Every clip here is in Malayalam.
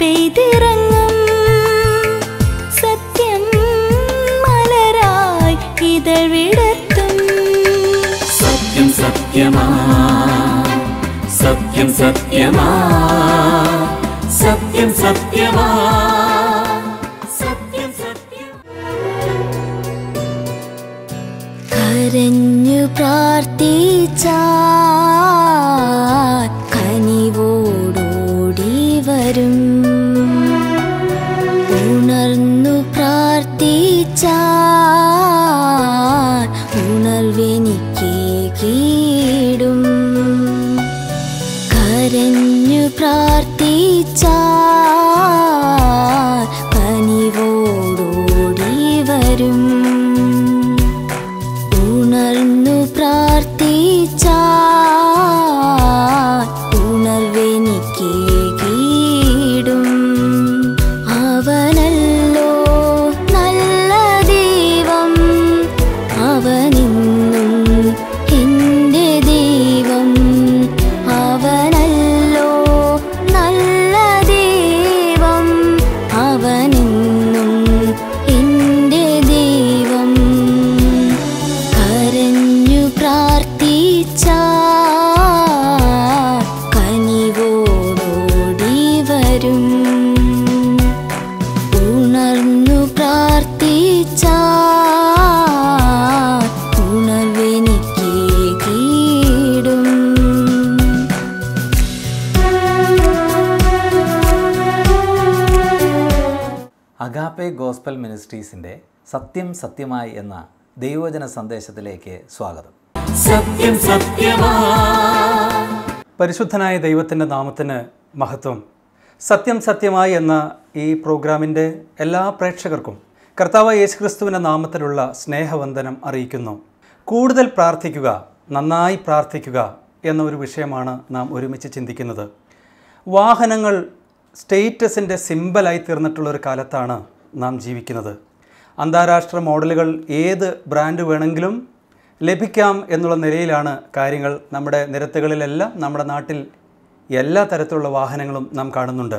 പെയ്തിറങ്ങും സത്യം മലരായി ഇതൾ വിടർത്തും സത്യം സത്യമാ സത്യം സത്യമാ സത്യം സത്യമാ സത്യം സത്യം കരഞ്ഞു പ്രാർത്ഥിച്ച കനിവോടോടി വരും ഉണർന്നു പ്രാർത്ഥിച്ച ഉണർവെനിക്ക് കീടും കരഞ്ഞു പ്രാർത്ഥിച്ച കനിവോടോടി വരും ഉണർന്നു പ്രാർത്ഥിച്ച ഉണർവെനിക്ക് കീടും അവനല്ലോ നല്ല ദൈവം അവനിന്നും എൻ്റെ ദൈവം അവനല്ലോ നല്ല ദൈവം അവനിന്നും എൻ്റെ ദൈവം കരഞ്ഞു പ്രാർത്ഥിച്ച കനിവോടോടി വരും ഉണർന്നു പ്രാർത്ഥിച്ച ഉണർവെനിക്ക് കീടും അഗാപ്പെ ഗോസ്പൽ മിനിസ്ട്രീസിൻ്റെ സത്യം സത്യമായി എന്ന ദൈവവചന സന്ദേശത്തിലേക്ക് സ്വാഗതം സത്യം സത്യമാ പരിശുദ്ധനായ ദൈവത്തിൻ്റെ നാമത്തിന് മഹത്വം സത്യം സത്യമായി എന്ന ഈ പ്രോഗ്രാമിൻ്റെ എല്ലാ പ്രേക്ഷകർക്കും കർത്താവ് യേശുക്രിസ്തുവിൻ്റെ നാമത്തിലുള്ള സ്നേഹവന്ദനം അറിയിക്കുന്നു കൂടുതൽ പ്രാർത്ഥിക്കുക നന്നായി പ്രാർത്ഥിക്കുക എന്ന ഒരു വിഷയമാണ് നാം ഒരുമിച്ച് ചിന്തിക്കുന്നത് വാഹനങ്ങൾ സ്റ്റേറ്റസിൻ്റെ സിമ്പലായി തീർന്നിട്ടുള്ള ഒരു കാലത്താണ് നാം ജീവിക്കുന്നത് അന്താരാഷ്ട്ര മോഡലുകൾ ഏത് ബ്രാൻഡ് വേണമെങ്കിലും ലഭിക്കാം എന്നുള്ള നിലയിലാണ് കാര്യങ്ങൾ നമ്മുടെ നിരത്തുകളിലെല്ലാം നമ്മുടെ നാട്ടിൽ എല്ലാ തരത്തിലുള്ള വാഹനങ്ങളും നാം കാണുന്നുണ്ട്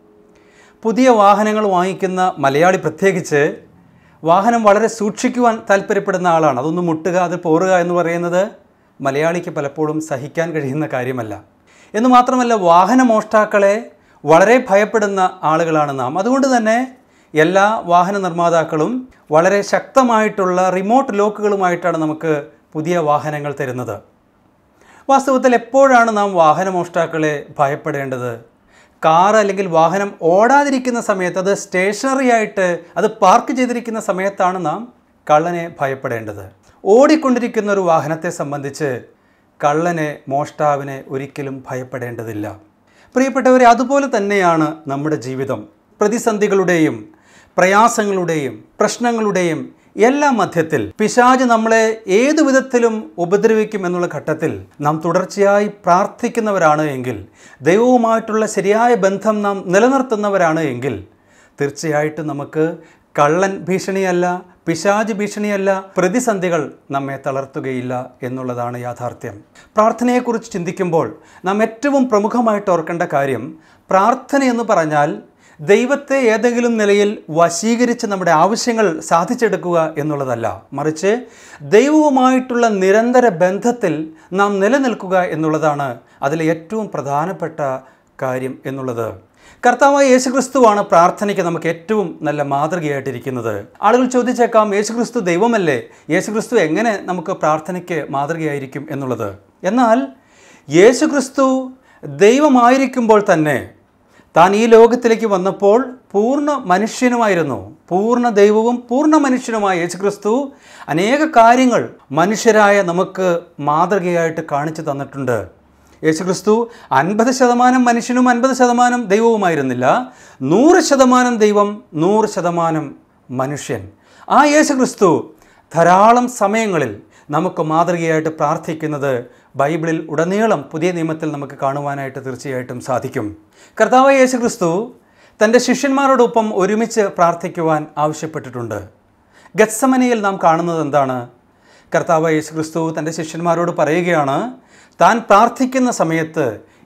പുതിയ വാഹനങ്ങൾ വാങ്ങിക്കുന്ന മലയാളി പ്രത്യേകിച്ച് വാഹനം വളരെ സൂക്ഷിക്കുവാൻ താല്പര്യപ്പെടുന്ന ആളാണ് അതൊന്ന് മുട്ടുക അത് പോറുക എന്ന് പറയുന്നത് മലയാളിക്ക് പലപ്പോഴും സഹിക്കാൻ കഴിയുന്ന കാര്യമല്ല എന്ന് മാത്രമല്ല വാഹന മോഷ്ടാക്കളെ വളരെ ഭയപ്പെടുന്ന ആളുകളാണ് നാം അതുകൊണ്ട് തന്നെ എല്ലാ വാഹന നിർമ്മാതാക്കളും വളരെ ശക്തമായിട്ടുള്ള റിമോട്ട് ലോക്കുകളുമായിട്ടാണ് നമുക്ക് പുതിയ വാഹനങ്ങൾ തരുന്നത് വാസ്തവത്തിൽ എപ്പോഴാണ് നാം വാഹന മോഷ്ടാക്കളെ ഭയപ്പെടേണ്ടത് കാർ അല്ലെങ്കിൽ വാഹനം ഓടാതിരിക്കുന്ന സമയത്ത് അത് സ്റ്റേഷനറി ആയിട്ട് അത് പാർക്ക് ചെയ്തിരിക്കുന്ന സമയത്താണ് നാം കള്ളനെ ഭയപ്പെടേണ്ടത് ഓടിക്കൊണ്ടിരിക്കുന്ന ഒരു വാഹനത്തെ സംബന്ധിച്ച് കള്ളനെ മോഷ്ടാവിനെ ഒരിക്കലും ഭയപ്പെടേണ്ടതില്ല പ്രിയപ്പെട്ടവരെ അതുപോലെ തന്നെയാണ് നമ്മുടെ ജീവിതം പ്രതിസന്ധികളുടെയും പ്രയാസങ്ങളുടെയും പ്രശ്നങ്ങളുടെയും എല്ലാ മധ്യത്തിൽ പിശാജ് നമ്മളെ ഏതു വിധത്തിലും ഉപദ്രവിക്കും എന്നുള്ള ഘട്ടത്തിൽ നാം തുടർച്ചയായി പ്രാർത്ഥിക്കുന്നവരാണ് എങ്കിൽ ദൈവവുമായിട്ടുള്ള ശരിയായ ബന്ധം നാം നിലനിർത്തുന്നവരാണ് എങ്കിൽ തീർച്ചയായിട്ടും നമുക്ക് കള്ളൻ ഭീഷണിയല്ല പിശാജ് ഭീഷണിയല്ല പ്രതിസന്ധികൾ നമ്മെ തളർത്തുകയില്ല എന്നുള്ളതാണ് യാഥാർത്ഥ്യം പ്രാർത്ഥനയെക്കുറിച്ച് ചിന്തിക്കുമ്പോൾ നാം ഏറ്റവും പ്രമുഖമായിട്ട് ഓർക്കേണ്ട കാര്യം പ്രാർത്ഥന എന്ന് പറഞ്ഞാൽ ദൈവത്തെ ഏതെങ്കിലും നിലയിൽ വശീകരിച്ച് നമ്മുടെ ആവശ്യങ്ങൾ സാധിച്ചെടുക്കുക എന്നുള്ളതല്ല മറിച്ച് ദൈവവുമായിട്ടുള്ള നിരന്തര ബന്ധത്തിൽ നാം നിലനിൽക്കുക എന്നുള്ളതാണ് അതിലെ ഏറ്റവും പ്രധാനപ്പെട്ട കാര്യം എന്നുള്ളത് കർത്താവായ യേശുക്രിസ്തുവാണ് പ്രാർത്ഥനയ്ക്ക് നമുക്ക് ഏറ്റവും നല്ല മാതൃകയായിട്ടിരിക്കുന്നത് ആളുകൾ ചോദിച്ചേക്കാം യേശുക്രിസ്തു ദൈവമല്ലേ യേശുക്രിസ്തു എങ്ങനെ നമുക്ക് പ്രാർത്ഥനയ്ക്ക് മാതൃകയായിരിക്കും എന്നുള്ളത് എന്നാൽ യേശുക്രിസ്തു ദൈവമായിരിക്കുമ്പോൾ തന്നെ താൻ ഈ ലോകത്തിലേക്ക് വന്നപ്പോൾ പൂർണ്ണ മനുഷ്യനുമായിരുന്നു പൂർണ്ണ ദൈവവും പൂർണ്ണ മനുഷ്യനുമായ യേശുക്രിസ്തു അനേക കാര്യങ്ങൾ മനുഷ്യരായ നമുക്ക് മാതൃകയായിട്ട് കാണിച്ചു തന്നിട്ടുണ്ട് യേശുക്രിസ്തു അൻപത് ശതമാനം മനുഷ്യനും അൻപത് ശതമാനം ദൈവവുമായിരുന്നില്ല നൂറ് ശതമാനം ദൈവം നൂറ് ശതമാനം മനുഷ്യൻ ആ യേശുക്രിസ്തു ധാരാളം സമയങ്ങളിൽ നമുക്ക് മാതൃകയായിട്ട് പ്രാർത്ഥിക്കുന്നത് ബൈബിളിൽ ഉടനീളം പുതിയ നിയമത്തിൽ നമുക്ക് കാണുവാനായിട്ട് തീർച്ചയായിട്ടും സാധിക്കും കർത്താവ് യേശുക്രിസ്തു തൻ്റെ ശിഷ്യന്മാരോടൊപ്പം ഒരുമിച്ച് പ്രാർത്ഥിക്കുവാൻ ആവശ്യപ്പെട്ടിട്ടുണ്ട് ഗത്സമനയിൽ നാം കാണുന്നത് എന്താണ് കർത്താവ് യേശുക്രിസ്തു തൻ്റെ ശിഷ്യന്മാരോട് പറയുകയാണ് താൻ പ്രാർത്ഥിക്കുന്ന സമയത്ത്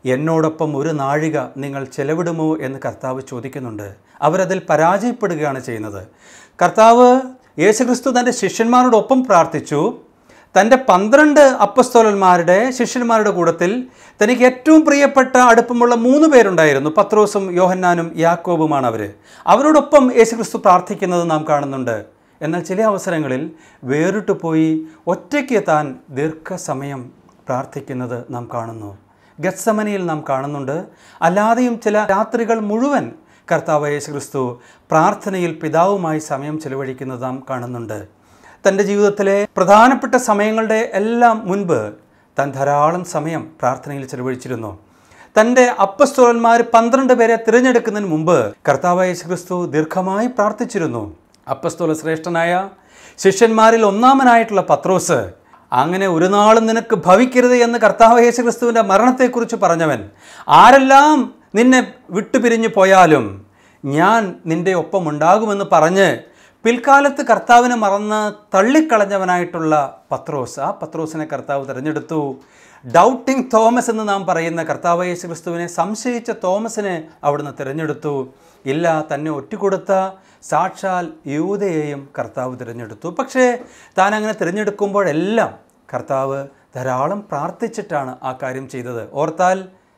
എന്നോടൊപ്പം ഒരു നാഴിക നിങ്ങൾ ചെലവിടുമോ എന്ന് കർത്താവ് ചോദിക്കുന്നുണ്ട് അവരതിൽ പരാജയപ്പെടുകയാണ് ചെയ്യുന്നത് കർത്താവ് യേശുക്രിസ്തു തൻ്റെ ശിഷ്യന്മാരോടൊപ്പം പ്രാർത്ഥിച്ചു തൻ്റെ പന്ത്രണ്ട് അപ്പസ്തോലന്മാരുടെ ശിഷ്യന്മാരുടെ കൂട്ടത്തിൽ തനിക്ക് ഏറ്റവും പ്രിയപ്പെട്ട അടുപ്പമുള്ള മൂന്ന് പേരുണ്ടായിരുന്നു പത്രോസും യോഹന്നാനും യാക്കോബുമാണ് അവർ അവരോടൊപ്പം യേശുക്രിസ്തു പ്രാർത്ഥിക്കുന്നത് നാം കാണുന്നുണ്ട് എന്നാൽ ചില അവസരങ്ങളിൽ വേറിട്ടു പോയി ഒറ്റയ്ക്ക് താൻ ദീർഘസമയം പ്രാർത്ഥിക്കുന്നത് നാം കാണുന്നു ഗത്സമനയിൽ നാം കാണുന്നുണ്ട് അല്ലാതെയും ചില രാത്രികൾ മുഴുവൻ കർത്താവ് യേശുക്രിസ്തു പ്രാർത്ഥനയിൽ പിതാവുമായി സമയം ചെലവഴിക്കുന്നത് നാം കാണുന്നുണ്ട് തൻ്റെ ജീവിതത്തിലെ പ്രധാനപ്പെട്ട സമയങ്ങളുടെ എല്ലാം മുൻപ് താൻ ധാരാളം സമയം പ്രാർത്ഥനയിൽ ചെലവഴിച്ചിരുന്നു തൻ്റെ അപ്പസ്തോലന്മാർ പന്ത്രണ്ട് പേരെ തിരഞ്ഞെടുക്കുന്നതിന് മുമ്പ് കർത്താവ് യേശുക്രിസ്തു ദീർഘമായി പ്രാർത്ഥിച്ചിരുന്നു അപ്പസ്തോല ശ്രേഷ്ഠനായ ശിഷ്യന്മാരിൽ ഒന്നാമനായിട്ടുള്ള പത്രോസ് അങ്ങനെ ഒരു നാളും നിനക്ക് ഭവിക്കരുത് എന്ന് കർത്താവ് യേശുക്രിസ്തുവിൻ്റെ മരണത്തെക്കുറിച്ച് പറഞ്ഞവൻ ആരെല്ലാം നിന്നെ വിട്ടുപിരിഞ്ഞു പോയാലും ഞാൻ നിന്റെ ഒപ്പം ഉണ്ടാകുമെന്ന് പറഞ്ഞ് പിൽക്കാലത്ത് കർത്താവിനെ മറന്ന് തള്ളിക്കളഞ്ഞവനായിട്ടുള്ള പത്രോസ് ആ പത്രോസിനെ കർത്താവ് തിരഞ്ഞെടുത്തു ഡൗട്ടിങ് തോമസ് എന്ന് നാം പറയുന്ന കർത്താവ് യേശു ക്രിസ്തുവിനെ സംശയിച്ച തോമസിനെ അവിടുന്ന് തിരഞ്ഞെടുത്തു ഇല്ല തന്നെ ഒറ്റുകൊടുത്ത സാക്ഷാൽ യൂതയെയും കർത്താവ് തിരഞ്ഞെടുത്തു പക്ഷേ താൻ അങ്ങനെ തിരഞ്ഞെടുക്കുമ്പോഴെല്ലാം കർത്താവ് ധാരാളം പ്രാർത്ഥിച്ചിട്ടാണ് ആ കാര്യം ചെയ്തത് ഓർത്താൽ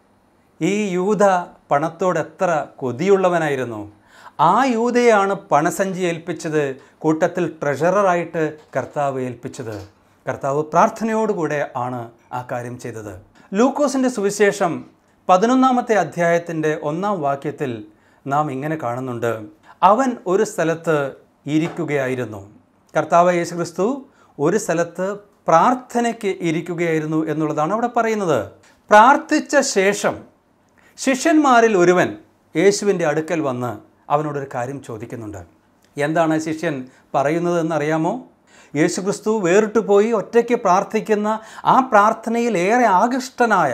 ഈ യൂത പണത്തോട് എത്ര കൊതിയുള്ളവനായിരുന്നു ആ യൂതയാണ് പണസഞ്ചി ഏൽപ്പിച്ചത് കൂട്ടത്തിൽ ട്രഷററായിട്ട് കർത്താവ് ഏൽപ്പിച്ചത് കർത്താവ് പ്രാർത്ഥനയോടുകൂടെ ആണ് ആ കാര്യം ചെയ്തത് ലൂക്കോസിൻ്റെ സുവിശേഷം പതിനൊന്നാമത്തെ അധ്യായത്തിൻ്റെ ഒന്നാം വാക്യത്തിൽ നാം ഇങ്ങനെ കാണുന്നുണ്ട് അവൻ ഒരു സ്ഥലത്ത് ഇരിക്കുകയായിരുന്നു കർത്താവ് യേശുക്രിസ്തു ഒരു സ്ഥലത്ത് പ്രാർത്ഥനയ്ക്ക് ഇരിക്കുകയായിരുന്നു എന്നുള്ളതാണ് അവിടെ പറയുന്നത് പ്രാർത്ഥിച്ച ശേഷം ശിഷ്യന്മാരിൽ ഒരുവൻ യേശുവിൻ്റെ അടുക്കൽ വന്ന് അവനോടൊരു കാര്യം ചോദിക്കുന്നുണ്ട് എന്താണ് ശിഷ്യൻ പറയുന്നത് എന്നറിയാമോ യേശുക്രിസ്തു വേറിട്ട് പോയി ഒറ്റയ്ക്ക് പ്രാർത്ഥിക്കുന്ന ആ പ്രാർത്ഥനയിൽ ഏറെ ആകൃഷ്ടനായ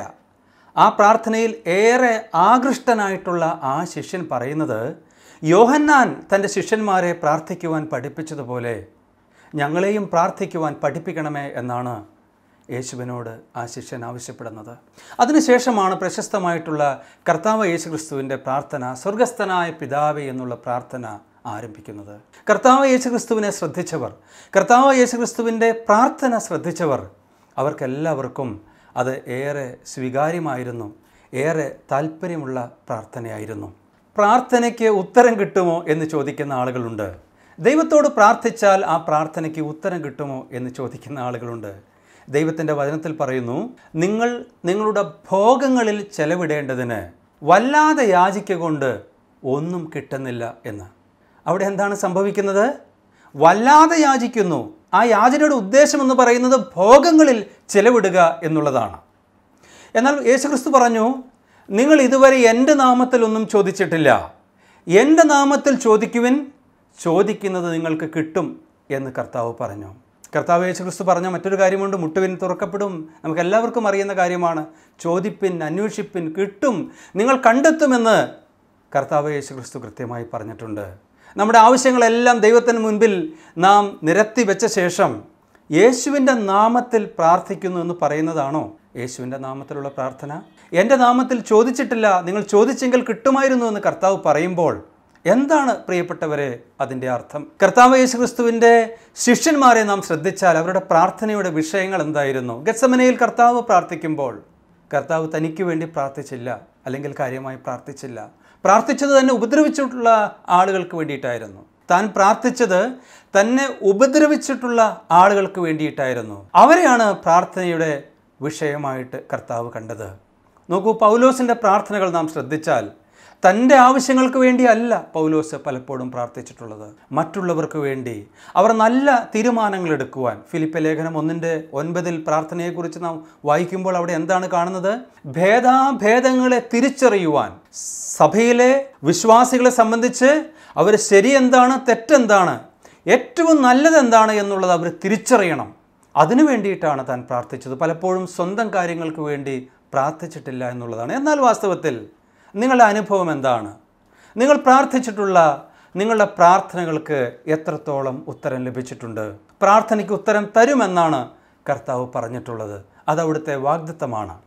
ആ പ്രാർത്ഥനയിൽ ഏറെ ആകൃഷ്ടനായിട്ടുള്ള ആ ശിഷ്യൻ പറയുന്നത് യോഹന്നാൻ തൻ്റെ ശിഷ്യന്മാരെ പ്രാർത്ഥിക്കുവാൻ പഠിപ്പിച്ചതുപോലെ ഞങ്ങളെയും പ്രാർത്ഥിക്കുവാൻ പഠിപ്പിക്കണമേ എന്നാണ് യേശുവിനോട് ആ ശിഷ്യൻ ആവശ്യപ്പെടുന്നത് അതിനുശേഷമാണ് പ്രശസ്തമായിട്ടുള്ള കർത്താവ് യേശുക്രിസ്തുവിൻ്റെ പ്രാർത്ഥന സ്വർഗസ്ഥനായ പിതാവേ എന്നുള്ള പ്രാർത്ഥന ആരംഭിക്കുന്നത് കർത്താവ് യേശുക്രിസ്തുവിനെ ശ്രദ്ധിച്ചവർ കർത്താവ് യേശുക്രിസ്തുവിൻ്റെ പ്രാർത്ഥന ശ്രദ്ധിച്ചവർ അവർക്കെല്ലാവർക്കും അത് ഏറെ സ്വീകാര്യമായിരുന്നു ഏറെ താല്പര്യമുള്ള പ്രാർത്ഥനയായിരുന്നു പ്രാർത്ഥനയ്ക്ക് ഉത്തരം കിട്ടുമോ എന്ന് ചോദിക്കുന്ന ആളുകളുണ്ട് ദൈവത്തോട് പ്രാർത്ഥിച്ചാൽ ആ പ്രാർത്ഥനയ്ക്ക് ഉത്തരം കിട്ടുമോ എന്ന് ചോദിക്കുന്ന ആളുകളുണ്ട് ദൈവത്തിൻ്റെ വചനത്തിൽ പറയുന്നു നിങ്ങൾ നിങ്ങളുടെ ഭോഗങ്ങളിൽ ചെലവിടേണ്ടതിന് വല്ലാതെ യാചിക്കൊണ്ട് ഒന്നും കിട്ടുന്നില്ല എന്ന് അവിടെ എന്താണ് സംഭവിക്കുന്നത് വല്ലാതെ യാചിക്കുന്നു ആ യാചനയുടെ ഉദ്ദേശം എന്ന് പറയുന്നത് ഭോഗങ്ങളിൽ ചെലവിടുക എന്നുള്ളതാണ് എന്നാൽ യേശുക്രിസ്തു പറഞ്ഞു നിങ്ങൾ ഇതുവരെ എൻ്റെ നാമത്തിലൊന്നും ചോദിച്ചിട്ടില്ല എൻ്റെ നാമത്തിൽ ചോദിക്കുവിൻ ചോദിക്കുന്നത് നിങ്ങൾക്ക് കിട്ടും എന്ന് കർത്താവ് പറഞ്ഞു കർത്താവ് യേശുക്രിസ്തു പറഞ്ഞ മറ്റൊരു കാര്യമുണ്ട് മുട്ടുവിൻ തുറക്കപ്പെടും നമുക്ക് എല്ലാവർക്കും അറിയുന്ന കാര്യമാണ് ചോദിപ്പിൻ അന്വേഷിപ്പിൻ കിട്ടും നിങ്ങൾ കണ്ടെത്തുമെന്ന് കർത്താവ് യേശുക്രിസ്തു കൃത്യമായി പറഞ്ഞിട്ടുണ്ട് നമ്മുടെ ആവശ്യങ്ങളെല്ലാം ദൈവത്തിന് മുൻപിൽ നാം നിരത്തി വെച്ച ശേഷം യേശുവിൻ്റെ നാമത്തിൽ പ്രാർത്ഥിക്കുന്നു എന്ന് പറയുന്നതാണോ യേശുവിൻ്റെ നാമത്തിലുള്ള പ്രാർത്ഥന എൻ്റെ നാമത്തിൽ ചോദിച്ചിട്ടില്ല നിങ്ങൾ ചോദിച്ചെങ്കിൽ കിട്ടുമായിരുന്നു എന്ന് കർത്താവ് പറയുമ്പോൾ എന്താണ് പ്രിയപ്പെട്ടവരെ അതിൻ്റെ അർത്ഥം കർത്താവ് യേശുക്രിസ്തുവിൻ്റെ ശിഷ്യന്മാരെ നാം ശ്രദ്ധിച്ചാൽ അവരുടെ പ്രാർത്ഥനയുടെ വിഷയങ്ങൾ എന്തായിരുന്നു ഗത്സമനയിൽ കർത്താവ് പ്രാർത്ഥിക്കുമ്പോൾ കർത്താവ് തനിക്ക് വേണ്ടി പ്രാർത്ഥിച്ചില്ല അല്ലെങ്കിൽ കാര്യമായി പ്രാർത്ഥിച്ചില്ല പ്രാർത്ഥിച്ചത് തന്നെ ഉപദ്രവിച്ചിട്ടുള്ള ആളുകൾക്ക് വേണ്ടിയിട്ടായിരുന്നു താൻ പ്രാർത്ഥിച്ചത് തന്നെ ഉപദ്രവിച്ചിട്ടുള്ള ആളുകൾക്ക് വേണ്ടിയിട്ടായിരുന്നു അവരെയാണ് പ്രാർത്ഥനയുടെ വിഷയമായിട്ട് കർത്താവ് കണ്ടത് നോക്കൂ പൗലോസിൻ്റെ പ്രാർത്ഥനകൾ നാം ശ്രദ്ധിച്ചാൽ തൻ്റെ ആവശ്യങ്ങൾക്ക് വേണ്ടിയല്ല പൗലോസ് പലപ്പോഴും പ്രാർത്ഥിച്ചിട്ടുള്ളത് മറ്റുള്ളവർക്ക് വേണ്ടി അവർ നല്ല തീരുമാനങ്ങൾ എടുക്കുവാൻ ഫിലിപ്പ ലേഖനം ഒന്നിൻ്റെ ഒൻപതിൽ പ്രാർത്ഥനയെക്കുറിച്ച് നാം വായിക്കുമ്പോൾ അവിടെ എന്താണ് കാണുന്നത് ഭേദാഭേദങ്ങളെ തിരിച്ചറിയുവാൻ സഭയിലെ വിശ്വാസികളെ സംബന്ധിച്ച് അവർ ശരിയെന്താണ് തെറ്റെന്താണ് ഏറ്റവും നല്ലത് എന്താണ് എന്നുള്ളത് അവർ തിരിച്ചറിയണം അതിനു വേണ്ടിയിട്ടാണ് താൻ പ്രാർത്ഥിച്ചത് പലപ്പോഴും സ്വന്തം കാര്യങ്ങൾക്ക് വേണ്ടി പ്രാർത്ഥിച്ചിട്ടില്ല എന്നുള്ളതാണ് എന്നാൽ വാസ്തവത്തിൽ നിങ്ങളുടെ അനുഭവം എന്താണ് നിങ്ങൾ പ്രാർത്ഥിച്ചിട്ടുള്ള നിങ്ങളുടെ പ്രാർത്ഥനകൾക്ക് എത്രത്തോളം ഉത്തരം ലഭിച്ചിട്ടുണ്ട് പ്രാർത്ഥനയ്ക്ക് ഉത്തരം തരുമെന്നാണ് കർത്താവ് പറഞ്ഞിട്ടുള്ളത് അത് അവിടുത്തെ വാഗ്ദത്തമാണ്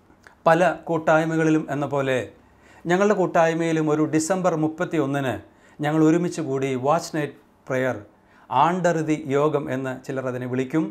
പല കൂട്ടായ്മകളിലും എന്ന പോലെ ഞങ്ങളുടെ കൂട്ടായ്മയിലും ഒരു ഡിസംബർ മുപ്പത്തി ഒന്നിന് ഞങ്ങൾ ഒരുമിച്ച് കൂടി വാച്ച് നൈറ്റ് പ്രെയർ ആണ്ടറുതി യോഗം എന്ന് ചിലർ അതിനെ വിളിക്കും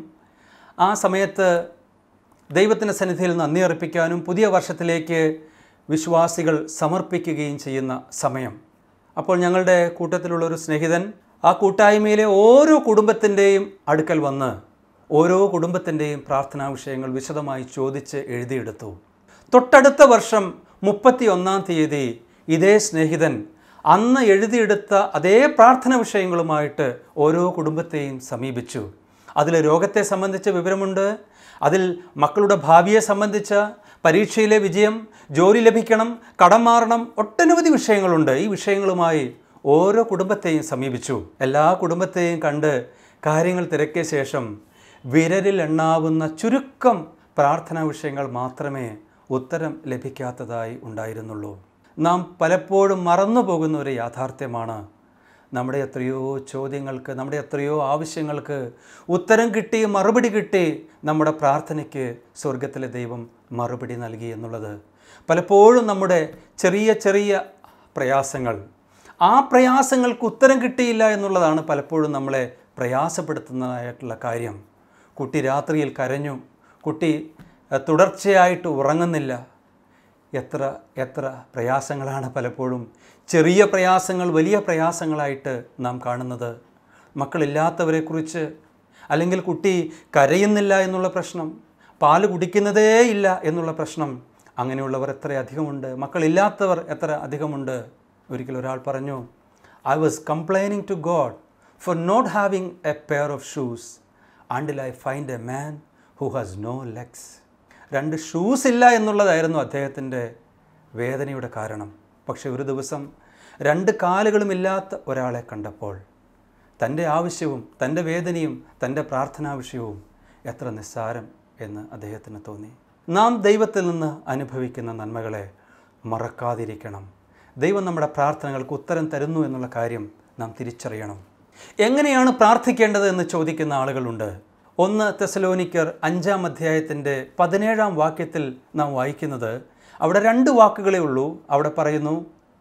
ആ സമയത്ത് ദൈവത്തിൻ്റെ സന്നിധിയിൽ നന്ദി അർപ്പിക്കാനും പുതിയ വർഷത്തിലേക്ക് വിശ്വാസികൾ സമർപ്പിക്കുകയും ചെയ്യുന്ന സമയം അപ്പോൾ ഞങ്ങളുടെ കൂട്ടത്തിലുള്ള ഒരു സ്നേഹിതൻ ആ കൂട്ടായ്മയിലെ ഓരോ കുടുംബത്തിൻ്റെയും അടുക്കൽ വന്ന് ഓരോ കുടുംബത്തിൻ്റെയും പ്രാർത്ഥനാ വിഷയങ്ങൾ വിശദമായി ചോദിച്ച് എഴുതിയെടുത്തു തൊട്ടടുത്ത വർഷം മുപ്പത്തി ഒന്നാം തീയതി ഇതേ സ്നേഹിതൻ അന്ന് എഴുതിയെടുത്ത അതേ പ്രാർത്ഥന വിഷയങ്ങളുമായിട്ട് ഓരോ കുടുംബത്തെയും സമീപിച്ചു അതിൽ രോഗത്തെ സംബന്ധിച്ച വിവരമുണ്ട് അതിൽ മക്കളുടെ ഭാവിയെ സംബന്ധിച്ച പരീക്ഷയിലെ വിജയം ജോലി ലഭിക്കണം കടം മാറണം ഒട്ടനവധി വിഷയങ്ങളുണ്ട് ഈ വിഷയങ്ങളുമായി ഓരോ കുടുംബത്തെയും സമീപിച്ചു എല്ലാ കുടുംബത്തെയും കണ്ട് കാര്യങ്ങൾ തിരക്കിയ ശേഷം വിരലിൽ എണ്ണാവുന്ന ചുരുക്കം പ്രാർത്ഥനാ വിഷയങ്ങൾ മാത്രമേ ഉത്തരം ലഭിക്കാത്തതായി ഉണ്ടായിരുന്നുള്ളൂ നാം പലപ്പോഴും മറന്നു പോകുന്ന ഒരു യാഥാർത്ഥ്യമാണ് നമ്മുടെ എത്രയോ ചോദ്യങ്ങൾക്ക് നമ്മുടെ എത്രയോ ആവശ്യങ്ങൾക്ക് ഉത്തരം കിട്ടി മറുപടി കിട്ടി നമ്മുടെ പ്രാർത്ഥനയ്ക്ക് സ്വർഗത്തിലെ ദൈവം മറുപടി നൽകി എന്നുള്ളത് പലപ്പോഴും നമ്മുടെ ചെറിയ ചെറിയ പ്രയാസങ്ങൾ ആ പ്രയാസങ്ങൾക്ക് ഉത്തരം കിട്ടിയില്ല എന്നുള്ളതാണ് പലപ്പോഴും നമ്മളെ പ്രയാസപ്പെടുത്തുന്നതായിട്ടുള്ള കാര്യം കുട്ടി രാത്രിയിൽ കരഞ്ഞു കുട്ടി അഹ്, തുടർച്ചയായിട്ട് ഉറങ്ങുന്നില്ല എത്ര എത്ര പ്രയാസങ്ങളാണ് പലപ്പോഴും ചെറിയ പ്രയാസങ്ങൾ വലിയ പ്രയാസങ്ങളായിട്ട് നാം കാണുന്നത് മക്കളില്ലാത്തവരെക്കുറിച്ച് അല്ലെങ്കിൽ കുട്ടി കരയുന്നില്ല എന്നുള്ള പ്രശ്നം പാല് കുടിക്കുന്നതേ ഇല്ല എന്നുള്ള പ്രശ്നം അങ്ങനെയുള്ളവർ എത്ര അധികമുണ്ട് മക്കളില്ലാത്തവർ എത്ര അധികമുണ്ട് ഒരിക്കൽ ഒരാൾ പറഞ്ഞു I was complaining to God for not having a pair of shoes ആൻഡിൽ I find a man who has no legs രണ്ട് ഷൂസ് ഇല്ല എന്നുള്ളതായിരുന്നു അദ്ദേഹത്തിൻ്റെ വേദനയുടെ കാരണം പക്ഷെ ഒരു ദിവസം രണ്ട് കാലുകളുമില്ലാത്ത ഒരാളെ കണ്ടപ്പോൾ തൻ്റെ ആവശ്യവും തൻ്റെ വേദനയും തൻ്റെ പ്രാർത്ഥനാ വിഷയവും എത്ര നിസ്സാരം എന്ന് അദ്ദേഹത്തിന് തോന്നി നാം ദൈവത്തിൽ നിന്ന് അനുഭവിക്കുന്ന നന്മകളെ മറക്കാതിരിക്കണം ദൈവം നമ്മുടെ പ്രാർത്ഥനകൾക്ക് ഉത്തരം തരുന്നു എന്നുള്ള കാര്യം നാം തിരിച്ചറിയണം എങ്ങനെയാണ് പ്രാർത്ഥിക്കേണ്ടത് എന്ന് ചോദിക്കുന്ന ആളുകളുണ്ട് ഒന്ന് തെസലോനിക്കർ അഞ്ചാം അധ്യായത്തിൻ്റെ പതിനേഴാം വാക്യത്തിൽ നാം വായിക്കുന്നത് അവിടെ രണ്ട് വാക്കുകളേ ഉള്ളൂ അവിടെ പറയുന്നു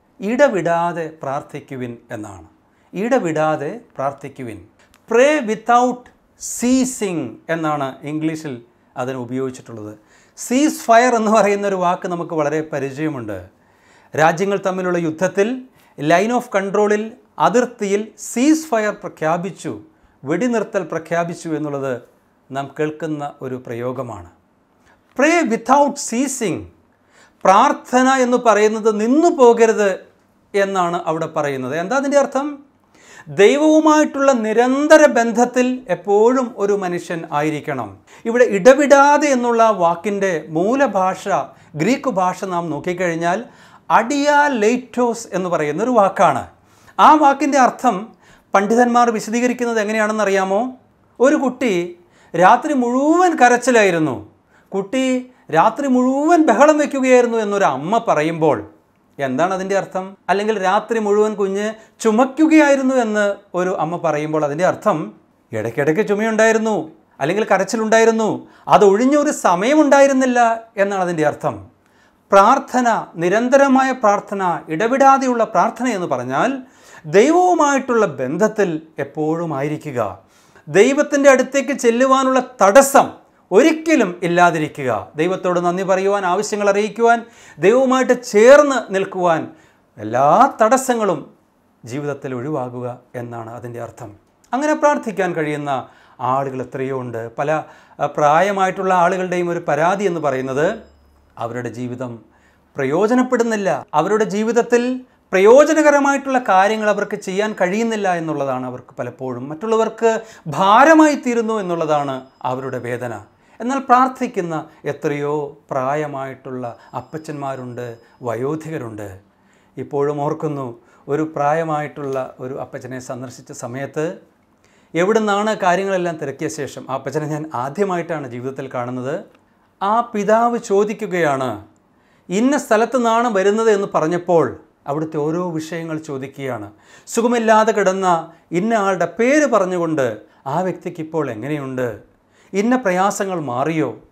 ഇടവിടാതെ പ്രാർത്ഥിക്കുവിൻ എന്നാണ് ഇടവിടാതെ പ്രാർത്ഥിക്കുവിൻ പ്രേ വിത്തൗട്ട് സീസിങ് എന്നാണ് ഇംഗ്ലീഷിൽ അതിന് ഉപയോഗിച്ചിട്ടുള്ളത് സീസ് ഫയർ എന്ന് പറയുന്ന ഒരു വാക്ക് നമുക്ക് വളരെ പരിചയമുണ്ട് രാജ്യങ്ങൾ തമ്മിലുള്ള യുദ്ധത്തിൽ ലൈൻ ഓഫ് കൺട്രോളിൽ അതിർത്തിയിൽ സീസ് ഫയർ പ്രഖ്യാപിച്ചു വെടിനിർത്തൽ പ്രഖ്യാപിച്ചു എന്നുള്ളത് നാം കേൾക്കുന്ന ഒരു പ്രയോഗമാണ് പ്രേ വിത്തൗട്ട് സീസിങ് പ്രാർത്ഥന എന്ന് പറയുന്നത് നിന്നു പോകരുത് എന്നാണ് അവിടെ പറയുന്നത് എന്താ അതിൻ്റെ അർത്ഥം ദൈവവുമായിട്ടുള്ള നിരന്തര ബന്ധത്തിൽ എപ്പോഴും ഒരു മനുഷ്യൻ ആയിരിക്കണം ഇവിടെ ഇടവിടാതെ എന്നുള്ള വാക്കിൻ്റെ മൂലഭാഷ ഗ്രീക്ക് ഭാഷ നാം നോക്കിക്കഴിഞ്ഞാൽ അഡിയ ലെയ്റ്റോസ് എന്ന് പറയുന്ന ഒരു വാക്കാണ് ആ വാക്കിൻ്റെ അർത്ഥം പണ്ഡിതന്മാർ വിശദീകരിക്കുന്നത് എങ്ങനെയാണെന്ന് അറിയാമോ ഒരു കുട്ടി രാത്രി മുഴുവൻ കരച്ചിലായിരുന്നു കുട്ടി രാത്രി മുഴുവൻ ബഹളം വയ്ക്കുകയായിരുന്നു എന്നൊരു അമ്മ പറയുമ്പോൾ എന്താണ് അതിൻ്റെ അർത്ഥം അല്ലെങ്കിൽ രാത്രി മുഴുവൻ കുഞ്ഞ് ചുമയ്ക്കുകയായിരുന്നു എന്ന് ഒരു അമ്മ പറയുമ്പോൾ അതിൻ്റെ അർത്ഥം ഇടയ്ക്കിടയ്ക്ക് ചുമയുണ്ടായിരുന്നു അല്ലെങ്കിൽ കരച്ചിലുണ്ടായിരുന്നു അത് ഒഴിഞ്ഞൊരു സമയമുണ്ടായിരുന്നില്ല എന്നാണ് അതിൻ്റെ അർത്ഥം പ്രാർത്ഥന നിരന്തരമായ പ്രാർത്ഥന ഇടവിടാതെയുള്ള പ്രാർത്ഥന എന്ന് പറഞ്ഞാൽ ദൈവവുമായിട്ടുള്ള ബന്ധത്തിൽ എപ്പോഴും ആയിരിക്കുക ദൈവത്തിൻ്റെ അടുത്തേക്ക് ചെല്ലുവാനുള്ള തടസ്സം ഒരിക്കലും ഇല്ലാതിരിക്കുക ദൈവത്തോട് നന്ദി പറയുവാൻ ആവശ്യങ്ങൾ അറിയിക്കുവാൻ ദൈവവുമായിട്ട് ചേർന്ന് നിൽക്കുവാൻ എല്ലാ തടസ്സങ്ങളും ജീവിതത്തിൽ ഒഴിവാകുക എന്നാണ് അതിൻ്റെ അർത്ഥം അങ്ങനെ പ്രാർത്ഥിക്കാൻ കഴിയുന്ന ആളുകൾ എത്രയോ ഉണ്ട് പല അഹ്, പ്രായമായിട്ടുള്ള ആളുകളുടെയും ഒരു പരാതി എന്ന് പറയുന്നത് അവരുടെ ജീവിതം പ്രയോജനപ്പെടുന്നില്ല അവരുടെ ജീവിതത്തിൽ പ്രയോജനകരമായിട്ടുള്ള കാര്യങ്ങൾ അവർക്ക് ചെയ്യാൻ കഴിയുന്നില്ല എന്നുള്ളതാണ് അവർക്ക് പലപ്പോഴും മറ്റുള്ളവർക്ക് ഭാരമായി തീരുന്നു എന്നുള്ളതാണ് അവരുടെ വേദന എന്നാൽ പ്രാർത്ഥിക്കുന്ന എത്രയോ പ്രായമായിട്ടുള്ള അപ്പച്ചന്മാരുണ്ട് വയോധികരുണ്ട് ഇപ്പോഴും ഓർക്കുന്നു ഒരു പ്രായമായിട്ടുള്ള ഒരു അപ്പച്ചനെ സന്ദർശിച്ച സമയത്ത് എവിടുന്നാണ് കാര്യങ്ങളെല്ലാം തിരക്കിയ ശേഷം ആ അപ്പച്ചനെ ഞാൻ ആദ്യമായിട്ടാണ് ജീവിതത്തിൽ കാണുന്നത് ആ പിതാവ് ചോദിക്കുകയാണ് ഇന്ന സ്ഥലത്തു നിന്നാണ് വരുന്നത് എന്ന് പറഞ്ഞപ്പോൾ അവിടുത്തെ ഓരോ വിഷയങ്ങൾ ചോദിക്കുകയാണ് സുഖമില്ലാതെ കിടന്ന ഇന്ന ആളുടെ പേര് പറഞ്ഞുകൊണ്ട് ആ വ്യക്തിക്ക് ഇപ്പോൾ എങ്ങനെയുണ്ട് ഇന്ന പ്രയാസങ്ങൾ മാറിയോ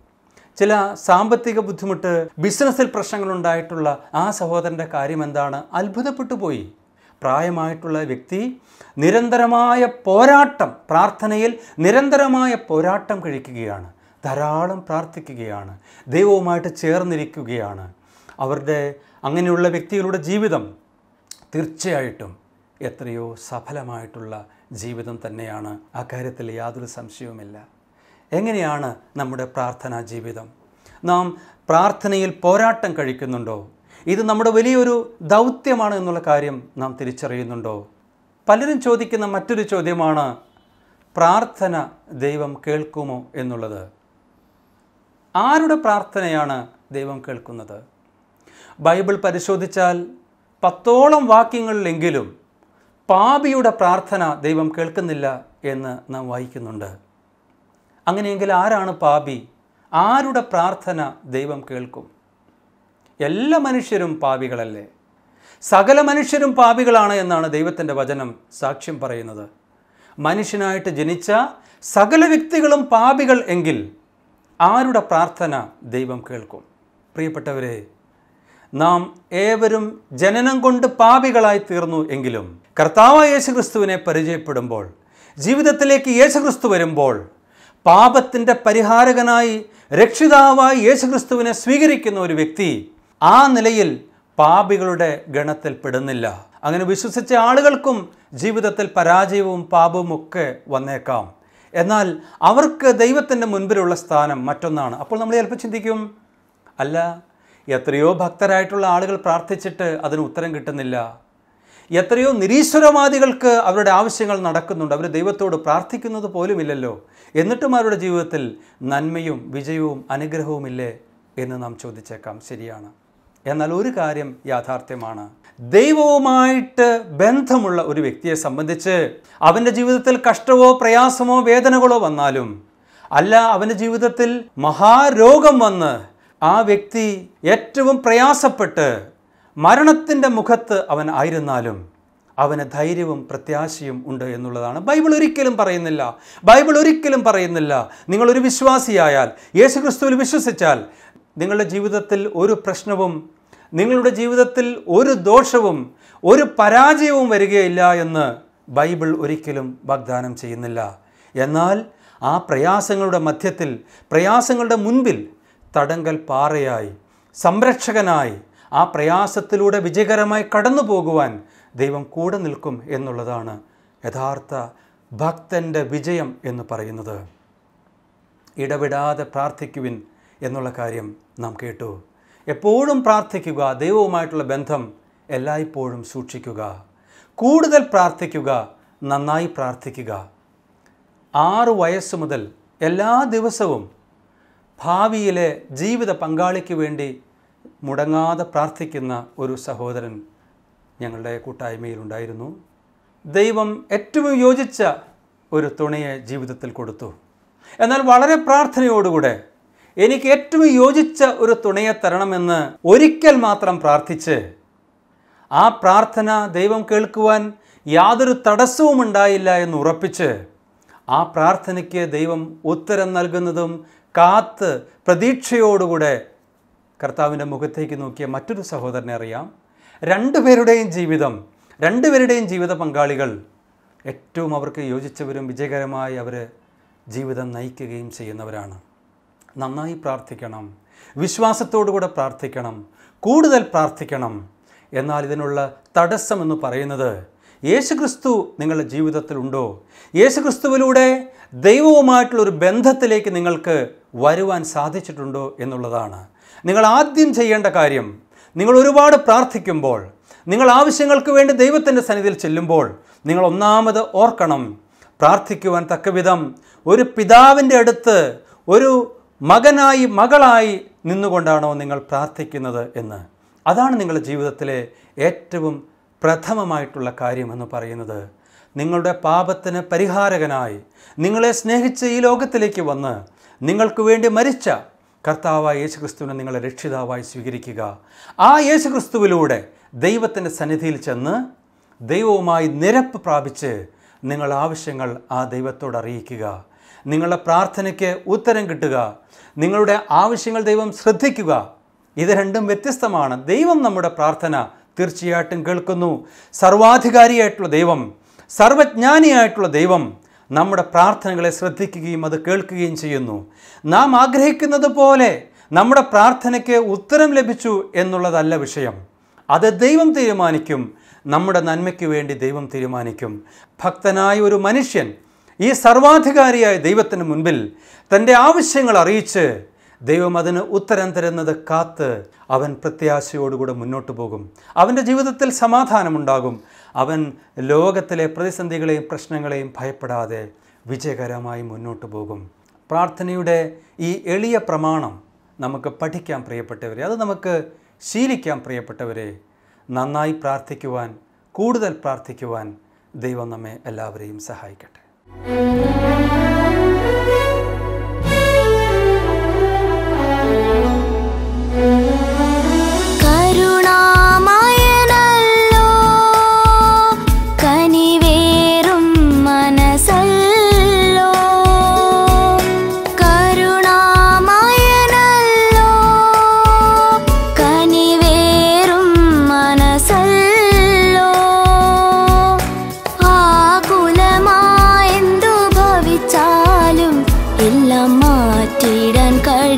ചില സാമ്പത്തിക ബുദ്ധിമുട്ട് ബിസിനസ്സിൽ പ്രശ്നങ്ങളുണ്ടായിട്ടുള്ള ആ സഹോദരൻ്റെ കാര്യം എന്താണ് അത്ഭുതപ്പെട്ടു പോയി പ്രായമായിട്ടുള്ള വ്യക്തി നിരന്തരമായ പോരാട്ടം പ്രാർത്ഥനയിൽ നിരന്തരമായ പോരാട്ടം കഴിക്കുകയാണ് ധാരാളം പ്രാർത്ഥിക്കുകയാണ് ദൈവവുമായിട്ട് ചേർന്നിരിക്കുകയാണ് അവരുടെ അങ്ങനെയുള്ള വ്യക്തികളുടെ ജീവിതം തീർച്ചയായിട്ടും എത്രയോ സഫലമായിട്ടുള്ള ജീവിതം തന്നെയാണ് ആ കാര്യത്തിൽ യാതൊരു സംശയവുമില്ല എങ്ങനെയാണ് നമ്മുടെ പ്രാർത്ഥനാ ജീവിതം നാം പ്രാർത്ഥനയിൽ പോരാട്ടം കഴിക്കുന്നുണ്ടോ ഇത് നമ്മുടെ വലിയൊരു ദൗത്യമാണ് എന്നുള്ള കാര്യം നാം തിരിച്ചറിയുന്നുണ്ടോ പലരും ചോദിക്കുന്ന മറ്റൊരു ചോദ്യമാണ് പ്രാർത്ഥന ദൈവം കേൾക്കുമോ എന്നുള്ളത് ആരുടെ പ്രാർത്ഥനയാണ് ദൈവം കേൾക്കുന്നത് ബൈബിൾ പരിശോധിച്ചാൽ പത്തോളം വാക്യങ്ങളിലെങ്കിലും പാപിയുടെ പ്രാർത്ഥന ദൈവം കേൾക്കുന്നില്ല എന്ന് നാം വായിക്കുന്നുണ്ട് അങ്ങനെയെങ്കിൽ ആരാണ് പാപി ആരുടെ പ്രാർത്ഥന ദൈവം കേൾക്കും എല്ലാ മനുഷ്യരും പാപികളല്ലേ സകല മനുഷ്യരും പാപികളാണ് എന്നാണ് ദൈവത്തിൻ്റെ വചനം സാക്ഷ്യം പറയുന്നത് മനുഷ്യനായിട്ട് ജനിച്ച സകല വ്യക്തികളും പാപികൾ എങ്കിൽ ആരുടെ പ്രാർത്ഥന ദൈവം കേൾക്കും പ്രിയപ്പെട്ടവരെ നാം ഏവരും ജനനം കൊണ്ട് പാപികളായി തീർന്നു എങ്കിലും കർത്താവായ യേശുക്രിസ്തുവിനെ പരിചയപ്പെടുമ്പോൾ ജീവിതത്തിലേക്ക് യേശുക്രിസ്തു വരുമ്പോൾ പാപത്തിൻ്റെ പരിഹാരകനായി രക്ഷിതാവായി യേശുക്രിസ്തുവിനെ സ്വീകരിക്കുന്ന ഒരു വ്യക്തി ആ നിലയിൽ പാപികളുടെ ഗണത്തിൽ പെടുന്നില്ല അങ്ങനെ വിശ്വസിച്ച ആളുകൾക്കും ജീവിതത്തിൽ പരാജയവും പാപവും ഒക്കെ വന്നേക്കാം എന്നാൽ അവർക്ക് ദൈവത്തിൻ്റെ മുൻപിലുള്ള സ്ഥാനം മറ്റൊന്നാണ് അപ്പോൾ നമ്മൾ ചിലപ്പോൾ ചിന്തിക്കും അല്ല എത്രയോ ഭക്തരായിട്ടുള്ള ആളുകൾ പ്രാർത്ഥിച്ചിട്ട് അതിന് ഉത്തരം കിട്ടുന്നില്ല എത്രയോ നിരീശ്വരവാദികൾക്ക് അവരുടെ ആവശ്യങ്ങൾ നടക്കുന്നുണ്ട് അവർ ദൈവത്തോട് പ്രാർത്ഥിക്കുന്നത് പോലുമില്ലല്ലോ എന്നിട്ടും അവരുടെ ജീവിതത്തിൽ നന്മയും വിജയവും അനുഗ്രഹവുമില്ലേ എന്ന് നാം ചോദിച്ചേക്കാം ശരിയാണ് എന്നാൽ ഒരു കാര്യം യാഥാർത്ഥ്യമാണ് ദൈവവുമായിട്ട് ബന്ധമുള്ള ഒരു വ്യക്തിയെ സംബന്ധിച്ച് അവൻ്റെ ജീവിതത്തിൽ കഷ്ടമോ പ്രയാസമോ വേദനകളോ വന്നാലും അല്ല അവൻ്റെ ജീവിതത്തിൽ മഹാരോഗം വന്ന് ആ വ്യക്തി ഏറ്റവും പ്രയാസപ്പെട്ട് മരണത്തിൻ്റെ മുഖത്ത് അവൻ ആയിരുന്നാലും അവന് ധൈര്യവും പ്രത്യാശയും ഉണ്ട് എന്നുള്ളതാണ് ബൈബിൾ ഒരിക്കലും പറയുന്നില്ല ബൈബിൾ ഒരിക്കലും പറയുന്നില്ല നിങ്ങളൊരു വിശ്വാസിയായാൽ യേശുക്രിസ്തുവിൽ വിശ്വസിച്ചാൽ നിങ്ങളുടെ ജീവിതത്തിൽ ഒരു പ്രശ്നവും നിങ്ങളുടെ ജീവിതത്തിൽ ഒരു ദോഷവും ഒരു പരാജയവും വരികയില്ല എന്ന് ബൈബിൾ ഒരിക്കലും വാഗ്ദാനം ചെയ്യുന്നില്ല എന്നാൽ ആ പ്രയാസങ്ങളുടെ മധ്യത്തിൽ പ്രയാസങ്ങളുടെ മുൻപിൽ തടങ്കൽ പാറയായി സംരക്ഷകനായി ആ പ്രയാസത്തിലൂടെ വിജയകരമായി കടന്നു പോകുവാൻ ദൈവം കൂടെ നിൽക്കും എന്നുള്ളതാണ് യഥാർത്ഥ ഭക്തൻ്റെ വിജയം എന്ന് പറയുന്നത് ഇടവിടാതെ പ്രാർത്ഥിക്കുവിൻ എന്നുള്ള കാര്യം നാം കേട്ടു എപ്പോഴും പ്രാർത്ഥിക്കുക ദൈവവുമായിട്ടുള്ള ബന്ധം എല്ലായ്പ്പോഴും സൂക്ഷിക്കുക കൂടുതൽ പ്രാർത്ഥിക്കുക നന്നായി പ്രാർത്ഥിക്കുക ആറ് വയസ്സ് മുതൽ എല്ലാ ദിവസവും ഭാവിയിലെ ജീവിത പങ്കാളിക്ക് വേണ്ടി മുടങ്ങാതെ പ്രാർത്ഥിക്കുന്ന ഒരു സഹോദരൻ ഞങ്ങളുടെ കൂട്ടായ്മയിലുണ്ടായിരുന്നു ദൈവം ഏറ്റവും യോജിച്ച ഒരു തുണയെ ജീവിതത്തിൽ കൊടുത്തു എന്നാൽ വളരെ പ്രാർത്ഥനയോടുകൂടെ എനിക്ക് ഏറ്റവും യോജിച്ച ഒരു തുണയെ തരണമെന്ന് ഒരിക്കൽ മാത്രം പ്രാർത്ഥിച്ച് ആ പ്രാർത്ഥന ദൈവം കേൾക്കുവാൻ യാതൊരു തടസ്സവും ഉണ്ടായില്ല എന്ന് ഉറപ്പിച്ച് ആ പ്രാർത്ഥനയ്ക്ക് ദൈവം ഉത്തരം നൽകുന്നതും കാത്ത് പ്രതീക്ഷയോടുകൂടെ കർത്താവിൻ്റെ മുഖത്തേക്ക് നോക്കിയ മറ്റൊരു സഹോദരനെ അറിയാം രണ്ടുപേരുടെയും ജീവിതം രണ്ടുപേരുടെയും ജീവിത പങ്കാളികൾ ഏറ്റവും അവർക്ക് യോജിച്ചവരും വിജയകരമായി അവർ ജീവിതം നയിക്കുകയും ചെയ്യുന്നവരാണ് നന്നായി പ്രാർത്ഥിക്കണം വിശ്വാസത്തോടുകൂടെ പ്രാർത്ഥിക്കണം കൂടുതൽ പ്രാർത്ഥിക്കണം എന്നാൽ ഇതിനുള്ള തടസ്സമെന്ന് പറയുന്നത് യേശുക്രിസ്തു നിങ്ങളുടെ ജീവിതത്തിലുണ്ടോ യേശുക്രിസ്തുവിലൂടെ ദൈവവുമായിട്ടുള്ളൊരു ബന്ധത്തിലേക്ക് നിങ്ങൾക്ക് വരുവാൻ സാധിച്ചിട്ടുണ്ടോ എന്നുള്ളതാണ് നിങ്ങൾ ആദ്യം ചെയ്യേണ്ട കാര്യം നിങ്ങൾ ഒരുപാട് പ്രാർത്ഥിക്കുമ്പോൾ നിങ്ങൾ ആവശ്യങ്ങൾക്ക് വേണ്ടി ദൈവത്തിൻ്റെ സന്നിധിയിൽ ചെല്ലുമ്പോൾ നിങ്ങൾ ഒന്നാമത് ഓർക്കണം പ്രാർത്ഥിക്കുവാൻ തക്കവിധം ഒരു പിതാവിൻ്റെ അടുത്ത് ഒരു മകനായി മകളായി നിന്നുകൊണ്ടാണോ നിങ്ങൾ പ്രാർത്ഥിക്കുന്നത് എന്ന് അതാണ് നിങ്ങളുടെ ജീവിതത്തിലെ ഏറ്റവും പ്രഥമമായിട്ടുള്ള കാര്യമെന്ന് പറയുന്നത് നിങ്ങളുടെ പാപത്തിന് പരിഹാരകനായി നിങ്ങളെ സ്നേഹിച്ച് ഈ ലോകത്തിലേക്ക് വന്ന് നിങ്ങൾക്ക് വേണ്ടി മരിച്ച കർത്താവായ യേശുക്രിസ്തുവിനെ നിങ്ങളെ രക്ഷിതാവായി സ്വീകരിക്കുക ആ യേശുക്രിസ്തുവിലൂടെ ദൈവത്തിൻ്റെ സന്നിധിയിൽ ചെന്ന് ദൈവവുമായി നിരപ്പ് പ്രാപിച്ച് നിങ്ങൾ ആവശ്യങ്ങൾ ആ ദൈവത്തോട് അറിയിക്കുക നിങ്ങളുടെ പ്രാർത്ഥനയ്ക്ക് ഉത്തരം കിട്ടുക നിങ്ങളുടെ ആവശ്യങ്ങൾ ദൈവം ശ്രദ്ധിക്കുക ഇത് രണ്ടും വ്യത്യസ്തമാണ് ദൈവം നമ്മുടെ പ്രാർത്ഥന തീർച്ചയായിട്ടും കേൾക്കുന്നു സർവാധികാരിയായിട്ടുള്ള ദൈവം സർവജ്ഞാനിയായിട്ടുള്ള ദൈവം നമ്മുടെ പ്രാർത്ഥനകളെ ശ്രദ്ധിക്കുകയും അത് കേൾക്കുകയും ചെയ്യുന്നു നാം ആഗ്രഹിക്കുന്നത് പോലെ നമ്മുടെ പ്രാർത്ഥനയ്ക്ക് ഉത്തരം ലഭിച്ചു എന്നുള്ളതല്ല വിഷയം അത് ദൈവം തീരുമാനിക്കും നമ്മുടെ നന്മയ്ക്ക് വേണ്ടി ദൈവം തീരുമാനിക്കും ഭക്തനായ ഒരു മനുഷ്യൻ ഈ സർവാധികാരിയായ ദൈവത്തിന് മുൻപിൽ തൻ്റെ ആവശ്യങ്ങൾ അറിയിച്ച് ദൈവം അതിന് ഉത്തരം തരുന്നത് കാത്ത് അവൻ പ്രത്യാശയോടുകൂടെ മുന്നോട്ട് പോകും അവൻ്റെ ജീവിതത്തിൽ സമാധാനമുണ്ടാകും അവൻ ലോകത്തിലെ പ്രതിസന്ധികളെയും പ്രശ്നങ്ങളെയും ഭയപ്പെടാതെ വിജയകരമായി മുന്നോട്ട് പോകും പ്രാർത്ഥനയുടെ ഈ എളിയ പ്രമാണം നമുക്ക് പഠിക്കാം പ്രിയപ്പെട്ടവരെ അത് നമുക്ക് ശീലിക്കാം പ്രിയപ്പെട്ടവരെ നന്നായി പ്രാർത്ഥിക്കുവാൻ കൂടുതൽ പ്രാർത്ഥിക്കുവാൻ ദൈവം നമ്മെ എല്ലാവരെയും സഹായിക്കട്ടെ കരുണാമയനല്ലോ കനിവേറും മനസ്സല്ലോ കരുണാമയനല്ലോ കനിവേറും മനസ്സല്ലോ ആകുലമായെന്തു ഭവിച്ചാലും എല്ലാം മാറ്റിടാൻ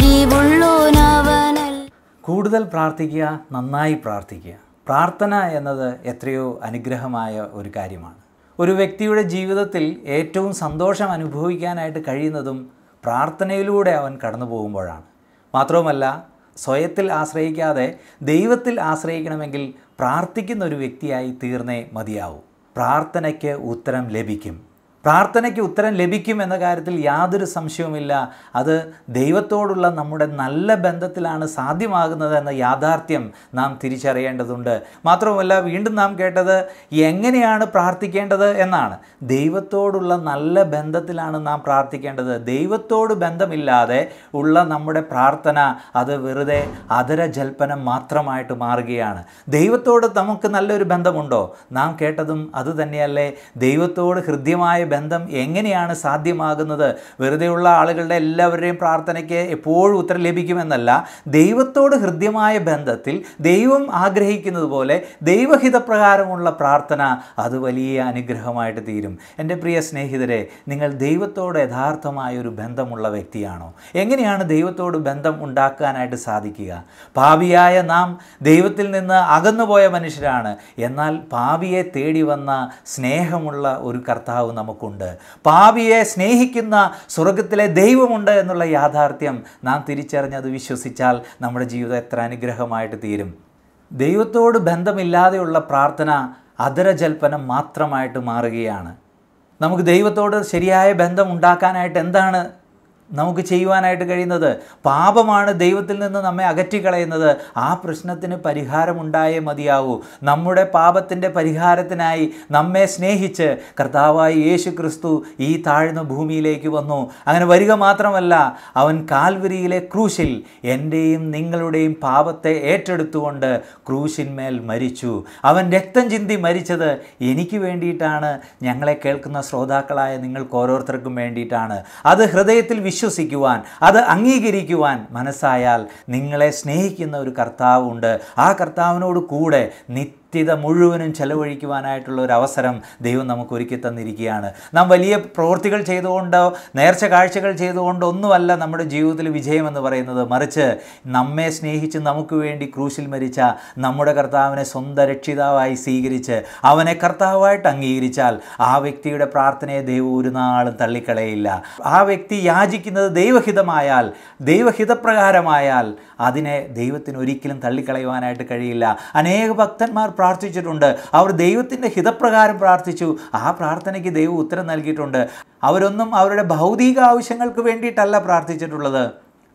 കഴിവുള്ളോനവനല്ല കൂടുതൽ പ്രാർത്ഥിക്കുക നന്നായി പ്രാർത്ഥിക്കുക പ്രാർത്ഥന എന്നത് എത്രയോ അനുഗ്രഹമായ ഒരു കാര്യമാണ് ഒരു വ്യക്തിയുടെ ജീവിതത്തിൽ ഏറ്റവും സന്തോഷം അനുഭവിക്കാനായിട്ട് കഴിയുന്നതും പ്രാർത്ഥനയിലൂടെ അവൻ കടന്നു പോകുമ്പോഴാണ് മാത്രവുമല്ല സ്വയത്തിൽ ആശ്രയിക്കാതെ ദൈവത്തിൽ ആശ്രയിക്കണമെങ്കിൽ പ്രാർത്ഥിക്കുന്ന ഒരു വ്യക്തിയായി തീർന്നേ മതിയാവൂ പ്രാർത്ഥനയ്ക്ക് ഉത്തരം ലഭിക്കും പ്രാർത്ഥനയ്ക്ക് ഉത്തരം ലഭിക്കും എന്ന കാര്യത്തിൽ യാതൊരു സംശയവുമില്ല അത് ദൈവത്തോടുള്ള നമ്മുടെ നല്ല ബന്ധത്തിലാണ് സാധ്യമാകുന്നത് എന്ന യാഥാർത്ഥ്യം നാം തിരിച്ചറിയേണ്ടതുണ്ട് മാത്രവുമല്ല വീണ്ടും നാം കേട്ടത് എങ്ങനെയാണ് പ്രാർത്ഥിക്കേണ്ടത് എന്നാണ് ദൈവത്തോടുള്ള നല്ല ബന്ധത്തിലാണ് നാം പ്രാർത്ഥിക്കേണ്ടത് ദൈവത്തോട് ബന്ധമില്ലാതെ ഉള്ള നമ്മുടെ പ്രാർത്ഥന അത് വെറുതെ അതര ജൽപ്പനം മാത്രമായിട്ട് മാറുകയാണ് ദൈവത്തോട് നമുക്ക് നല്ലൊരു ബന്ധമുണ്ടോ നാം കേട്ടതും അത് തന്നെയല്ലേ ദൈവത്തോട് ഹൃദ്യമായ ബന്ധം എങ്ങനെയാണ് സാധ്യമാകുന്നത് വെറുതെയുള്ള ആളുകളുടെ എല്ലാവരുടെയും പ്രാർത്ഥനയ്ക്ക് എപ്പോഴും ഉത്തരം ലഭിക്കുമെന്നല്ല ദൈവത്തോട് ഹൃദ്യമായ ബന്ധത്തിൽ ദൈവം ആഗ്രഹിക്കുന്നത് പോലെ ദൈവഹിതപ്രകാരമുള്ള പ്രാർത്ഥന അത് വലിയ അനുഗ്രഹമായിട്ട് തീരും എൻ്റെ പ്രിയ സ്നേഹിതരെ നിങ്ങൾ ദൈവത്തോട് യഥാർത്ഥമായ ഒരു ബന്ധമുള്ള വ്യക്തിയാണോ എങ്ങനെയാണ് ദൈവത്തോട് ബന്ധം ഉണ്ടാക്കാനായിട്ട് സാധിക്കുക പാപിയായ നാം ദൈവത്തിൽ നിന്ന് അകന്നുപോയ മനുഷ്യരാണ് എന്നാൽ പാപിയെ തേടി വന്ന സ്നേഹമുള്ള ഒരു കർത്താവ് നമുക്കുണ്ട് പാപിയെ സ്നേഹിക്കുന്ന സ്വർഗത്തിലെ ദൈവമുണ്ട് എന്നുള്ള യാഥാർത്ഥ്യം നാം തിരിച്ചറിഞ്ഞത് വിശ്വസിച്ചാൽ നമ്മുടെ ജീവിതം എത്ര അനുഗ്രഹമായിട്ട് തീരും ദൈവത്തോട് ബന്ധമില്ലാതെയുള്ള പ്രാർത്ഥന അതരജൽപ്പനം മാത്രമായിട്ട് മാറുകയാണ് നമുക്ക് ദൈവത്തോട് ശരിയായ ബന്ധം ഉണ്ടാക്കാനായിട്ട് എന്താണ് നമുക്ക് ചെയ്യുവാനായിട്ട് കഴിയുന്നത് പാപമാണ് ദൈവത്തിൽ നിന്ന് നമ്മെ അകറ്റിക്കളയുന്നത് ആ പ്രശ്നത്തിന് പരിഹാരമുണ്ടായേ മതിയാവൂ നമ്മുടെ പാപത്തിൻ്റെ പരിഹാരത്തിനായി നമ്മെ സ്നേഹിച്ച് കർത്താവായി യേശു ക്രിസ്തു ഈ താഴ്ന്ന ഭൂമിയിലേക്ക് വന്നു അങ്ങനെ വരിക മാത്രമല്ല അവൻ കാൽവരിയിലെ ക്രൂശിൽ എൻ്റെയും നിങ്ങളുടെയും പാപത്തെ ഏറ്റെടുത്തുകൊണ്ട് ക്രൂശിന്മേൽ മരിച്ചു അവൻ രക്തം ചിന്തി മരിച്ചത് എനിക്ക് വേണ്ടിയിട്ടാണ് ഞങ്ങളെ കേൾക്കുന്ന ശ്രോതാക്കളായ നിങ്ങൾക്ക് ഓരോരുത്തർക്കും വേണ്ടിയിട്ടാണ് അത് ഹൃദയത്തിൽ വിശ്വസിക്കുവാൻ അത് അംഗീകരിക്കുവാൻ മനസ്സായാൽ നിങ്ങളെ സ്നേഹിക്കുന്ന ഒരു കർത്താവുണ്ട് ആ കർത്താവിനോട് കൂടെ നിത്യ നിത്യത മുഴുവനും ചെലവഴിക്കുവാനായിട്ടുള്ള ഒരു അവസരം ദൈവം നമുക്ക് ഒരുക്കി തന്നിരിക്കുകയാണ് നാം വലിയ പ്രവൃത്തികൾ ചെയ്തുകൊണ്ടോ നേർച്ച കാഴ്ചകൾ ചെയ്തുകൊണ്ടോ ഒന്നുമല്ല നമ്മുടെ ജീവിതത്തിൽ വിജയമെന്ന് പറയുന്നത് മറിച്ച് നമ്മെ സ്നേഹിച്ച് നമുക്ക് വേണ്ടി ക്രൂശിൽ മരിച്ച നമ്മുടെ കർത്താവിനെ സ്വന്തം രക്ഷിതാവായി സ്വീകരിച്ച് അവനെ കർത്താവായിട്ട് അംഗീകരിച്ചാൽ ആ വ്യക്തിയുടെ പ്രാർത്ഥനയെ ദൈവം ഒരു നാളും തള്ളിക്കളയില്ല ആ വ്യക്തി യാചിക്കുന്നത് ദൈവഹിതമായാൽ ദൈവഹിതപ്രകാരമായാൽ അതിനെ ദൈവത്തിന് ഒരിക്കലും തള്ളിക്കളയുവാനായിട്ട് കഴിയില്ല അനേക ഭക്തന്മാർ പ്രാർത്ഥിച്ചിട്ടുണ്ട് അവർ ദൈവത്തിൻ്റെ ഹിതപ്രകാരം പ്രാർത്ഥിച്ചു ആ പ്രാർത്ഥനയ്ക്ക് ദൈവം ഉത്തരം നൽകിയിട്ടുണ്ട് അവരൊന്നും അവരുടെ ഭൗതിക ആവശ്യങ്ങൾക്ക് വേണ്ടിയിട്ടല്ല പ്രാർത്ഥിച്ചിട്ടുള്ളത്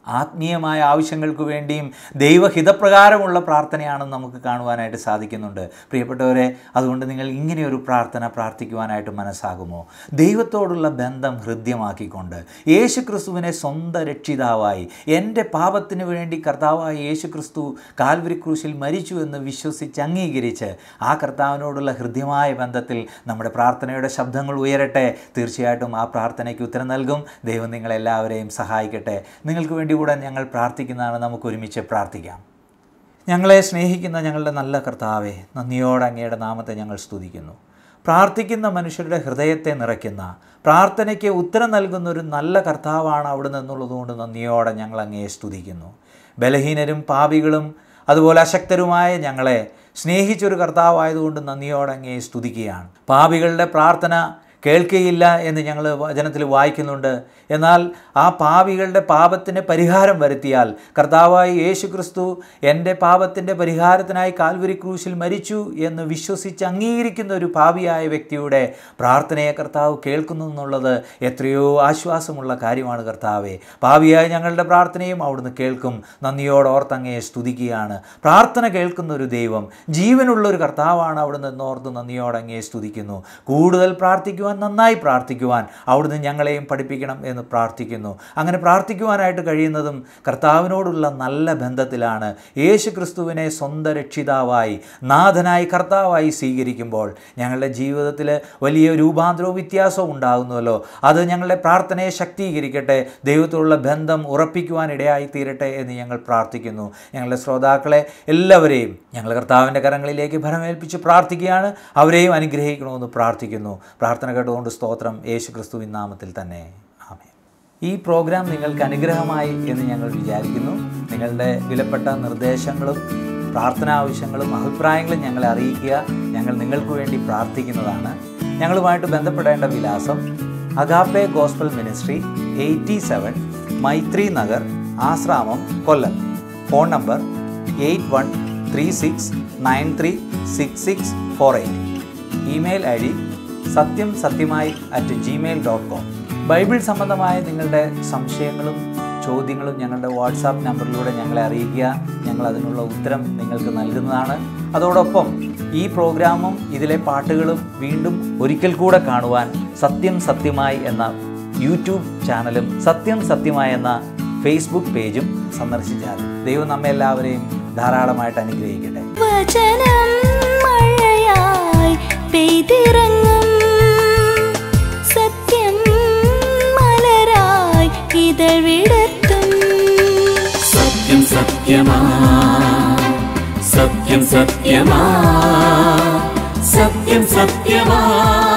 ആത്മീയമായ ആവശ്യങ്ങൾക്ക് വേണ്ടിയും ദൈവഹിതപ്രകാരമുള്ള പ്രാർത്ഥനയാണെന്ന് നമുക്ക് കാണുവാനായിട്ട് സാധിക്കുന്നുണ്ട് പ്രിയപ്പെട്ടവരെ അതുകൊണ്ട് നിങ്ങൾ ഇങ്ങനെയൊരു പ്രാർത്ഥന പ്രാർത്ഥിക്കുവാനായിട്ട് മനസ്സാകുമോ ദൈവത്തോടുള്ള ബന്ധം ഹൃദ്യമാക്കിക്കൊണ്ട് യേശു ക്രിസ്തുവിനെ സ്വന്തം രക്ഷിതാവായി എൻ്റെ പാപത്തിന് വേണ്ടി കർത്താവായ യേശു ക്രിസ്തു കാൽവരി ക്രൂശിൽ മരിച്ചു എന്ന് വിശ്വസിച്ച് അംഗീകരിച്ച് ആ കർത്താവിനോടുള്ള ഹൃദ്യമായ ബന്ധത്തിൽ നമ്മുടെ പ്രാർത്ഥനയുടെ ശബ്ദങ്ങൾ ഉയരട്ടെ തീർച്ചയായിട്ടും ആ പ്രാർത്ഥനയ്ക്ക് ഉത്തരം നൽകും ദൈവം നിങ്ങളെല്ലാവരെയും സഹായിക്കട്ടെ നിങ്ങൾക്ക് വേണ്ടി കൂടെ ഞങ്ങൾ പ്രാർത്ഥിക്കുന്നതാണ് നമുക്ക് ഒരുമിച്ച് പ്രാർത്ഥിക്കാം ഞങ്ങളെ സ്നേഹിക്കുന്ന ഞങ്ങളുടെ നല്ല കർത്താവെ നന്ദിയോടെ അങ്ങയുടെ നാമത്തെ ഞങ്ങൾ സ്തുതിക്കുന്നു പ്രാർത്ഥിക്കുന്ന മനുഷ്യരുടെ ഹൃദയത്തെ നിറയ്ക്കുന്ന പ്രാർത്ഥനയ്ക്ക് ഉത്തരം നൽകുന്ന ഒരു നല്ല കർത്താവാണ് അവിടുന്ന് എന്നുള്ളതുകൊണ്ട് നന്ദിയോടെ ഞങ്ങൾ അങ്ങയെ സ്തുതിക്കുന്നു ബലഹീനരും പാപികളും അതുപോലെ അശക്തരുമായ ഞങ്ങളെ സ്നേഹിച്ചൊരു കർത്താവായതുകൊണ്ട് നന്ദിയോടെ അങ്ങയെ സ്തുതിക്കുകയാണ് പാപികളുടെ പ്രാർത്ഥന കേൾക്കുകയില്ല എന്ന് ഞങ്ങൾ വചനത്തിൽ വായിക്കുന്നുണ്ട് എന്നാൽ ആ പാപികളുടെ പാപത്തിന് പരിഹാരം വരുത്തിയാൽ കർത്താവായി യേശു ക്രിസ്തു എൻ്റെ പാപത്തിൻ്റെ പരിഹാരത്തിനായി കാൽവരി ക്രൂശിൽ മരിച്ചു എന്ന് വിശ്വസിച്ച് അംഗീകരിക്കുന്ന ഒരു പാപിയായ വ്യക്തിയുടെ പ്രാർത്ഥനയെ കർത്താവ് കേൾക്കുന്നു എന്നുള്ളത് എത്രയോ ആശ്വാസമുള്ള കാര്യമാണ് കർത്താവെ പാപിയായ ഞങ്ങളുടെ പ്രാർത്ഥനയും അവിടുന്ന് കേൾക്കും നന്ദിയോടെ ഓർത്തങ്ങയെ സ്തുതിക്കുകയാണ് പ്രാർത്ഥന കേൾക്കുന്ന ഒരു ദൈവം ജീവനുള്ള ഒരു കർത്താവാണ് അവിടുന്ന് എന്നോർത്ത് നന്ദിയോടെ അങ്ങയെ സ്തുതിക്കുന്നു കൂടുതൽ പ്രാർത്ഥിക്കുവാൻ നന്നായി പ്രാർത്ഥിക്കുവാൻ അവിടുന്ന് ഞങ്ങളെയും പഠിപ്പിക്കണം എന്ന് പ്രാർത്ഥിക്കുന്നു അങ്ങനെ പ്രാർത്ഥിക്കുവാനായിട്ട് കഴിയുന്നതും കർത്താവിനോടുള്ള നല്ല ബന്ധത്തിലാണ് യേശു ക്രിസ്തുവിനെ സ്വന്തം രക്ഷിതാവായി നാഥനായി കർത്താവായി സ്വീകരിക്കുമ്പോൾ ഞങ്ങളുടെ ജീവിതത്തിൽ വലിയ രൂപാന്തരവും വ്യത്യാസവും ഉണ്ടാകുന്നുവല്ലോ അത് ഞങ്ങളുടെ പ്രാർത്ഥനയെ ശക്തീകരിക്കട്ടെ ദൈവത്തോടുള്ള ബന്ധം ഉറപ്പിക്കുവാൻ ഇടയായി തീരട്ടെ എന്ന് ഞങ്ങൾ പ്രാർത്ഥിക്കുന്നു ഞങ്ങളുടെ ശ്രോതാക്കളെ എല്ലാവരെയും ഞങ്ങൾ കർത്താവിൻ്റെ കരങ്ങളിലേക്ക് ഭരമേൽപ്പിച്ച് പ്രാർത്ഥിക്കുകയാണ് അവരെയും അനുഗ്രഹിക്കണമെന്ന് പ്രാർത്ഥിക്കുന്നു പ്രാർത്ഥന കേട്ടുകൊണ്ട് സ്തോത്രം യേശു ക്രിസ്തുവിൻ നാമത്തിൽ തന്നെ ആമേൻ ഈ പ്രോഗ്രാം നിങ്ങൾക്ക് അനുഗ്രഹമായി എന്ന് ഞങ്ങൾ വിചാരിക്കുന്നു നിങ്ങളുടെ വിലപ്പെട്ട നിർദ്ദേശങ്ങളും പ്രാർത്ഥനാ ആവശ്യങ്ങളും അഭിപ്രായങ്ങളും ഞങ്ങളെ അറിയിക്കുക ഞങ്ങൾ നിങ്ങൾക്ക് വേണ്ടി പ്രാർത്ഥിക്കുന്നതാണ് ഞങ്ങളുമായിട്ട് ബന്ധപ്പെടേണ്ട വിലാസം Agape gospel ministry eighty seven Maithri Nagar Asramam Kollam phone number eight one three six nine three six six four eight email I D സത്യം സത്യമായി at Gmail dot com Bible സംബന്ധമായ നിങ്ങളുടെ സംശയങ്ങളും ചോദ്യങ്ങളും ഞങ്ങളുടെ വാട്സാപ്പ് നമ്പറിലൂടെ ഞങ്ങളെ അറിയിക്കുക ഞങ്ങൾ അതിനുള്ള ഉത്തരം നിങ്ങൾക്ക് നൽകുന്നതാണ് അതോടൊപ്പം ഈ പ്രോഗ്രാമും ഇതിലെ പാട്ടുകളും വീണ്ടും ഒരിക്കൽ കൂടെ കാണുവാൻ സത്യം സത്യമായി എന്ന യൂട്യൂബ് ചാനലും സത്യം സത്യമായി എന്ന ഫേസ്ബുക്ക് പേജും സന്ദർശിച്ചാൽ ദൈവം നമ്മെ എല്ലാവരെയും ധാരാളമായിട്ട് അനുഗ്രഹിക്കട്ടെ വചനം മഴയായി പെയ്തിറങ്ങും സത്യം മലരായി ഇതൾ വിടർത്തും സത്യം സത്യമാ സത്യം സത്യമാ സത്യം സത്യമാ